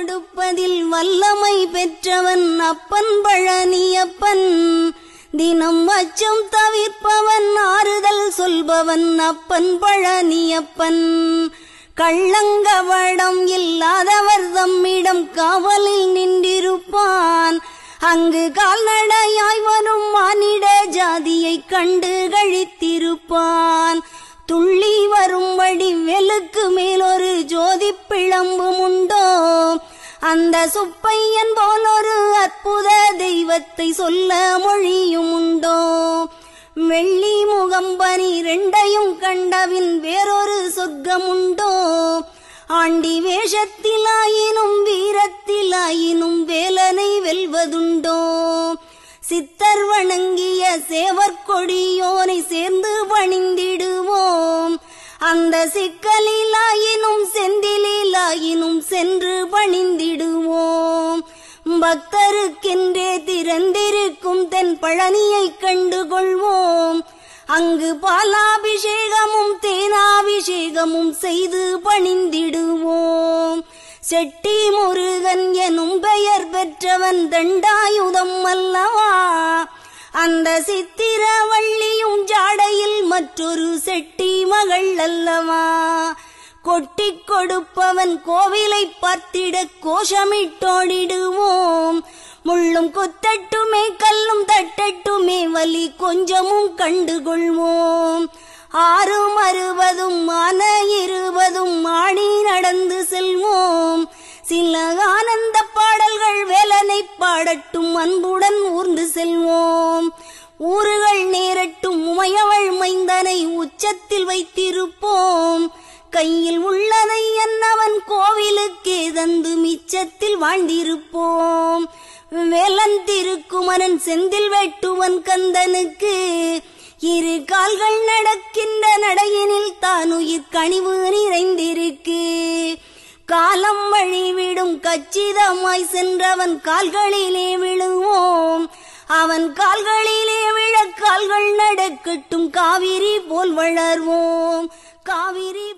கொடுப்பதில் வல்லமை பெற்றவன் அப்பன் பழனியப்பன் தினம் அச்சம் தவிர்ப்பவன் ஆறுதல் சொல்பவன் அப்பன் பழனியப்பன் கள்ளங்கவடம் இல்லாதவர் தம்மிடம் காவலில் நின்றிருப்பான் அங்கு கால்நடையாய் வரும் மானிட ஜாதியை கண்டு கழித்திருப்பான் துள்ளி வரும்படி வெளுக்கு மேலொரு ஜோதி பிளம்பும் உண்டோ அந்த சுப்பையன் போல் ஒரு அற்புத தெய்வத்தை சொல்ல மொழியும் உண்டோ வெள்ளி முகம்பனி ரெண்டையும் கண்டவின் வேறொரு சொர்க்கம் உண்டோ ஆண்டி வேஷத்திலாயினும் வீரத்திலாயினும் வேலனை வெல்வதுண்டோ சித்தர் வணங்கிய சேவற்கொடியோனை சேர்ந்து பணிந்திடுவோம் அந்த சிக்கலிலாயினும் செந்திலாயினும் சென்று பணிந்திடுவோம் பக்தருக்கென்றே திறந்திருக்கும் தென் பழனியை கண்டு கொள்வோம் அங்கு பாலாபிஷேகமும் தேனாபிஷேகமும் செய்து பணிந்திடுவோம் செட்டி முருகன் எனும் பெயர் பெற்றவன் தண்டாயுதம் அல்லவா அந்த சித்திரவள்ளியும் ஜாடையில் மற்றொரு செட்டி மகள் அல்லவா கொட்டிக் கொடுப்பவன் கோவிலை பார்த்திட கோஷமிட்டோடிடுவோம் முள்ளும் கொத்தட்டுமே கல்லும் தட்டட்டுமே வலி கொஞ்சமும் கண்டுகொள்வோம் ஆறும் அறுபதும் மான இருபதும் ஆடி நடந்து செல்வோம் சில ஆனந்த பாடல்கள் வேலனை பாடட்டும் அன்புடன் ஊர்ந்து செல்வோம் ஊறுகள் நேரட்டும் உமையவள் மைந்தனை உச்சத்தில் வைத்திருப்போம் கையில் உள்ளதை என்னவன் கோவிலுக்கே தந்து மிச்சத்தில் வாழ்ந்திருப்போம் வேலன் திருக்குமரன் செந்தில் வெட்டுவன் கந்தனுக்கு இரு கால்கள் நடக்கின்ற நடையினில் தான் உயிர் கனிவு நிறைந்திருக்கு காலம் வழிவிடும் கச்சிதமாய் சென்றவன் கால்களிலே விழுவோம் அவன் கால்களிலே விழ கால்கள் நடக்கட்டும் காவிரி போல் வளர்வோம் காவிரி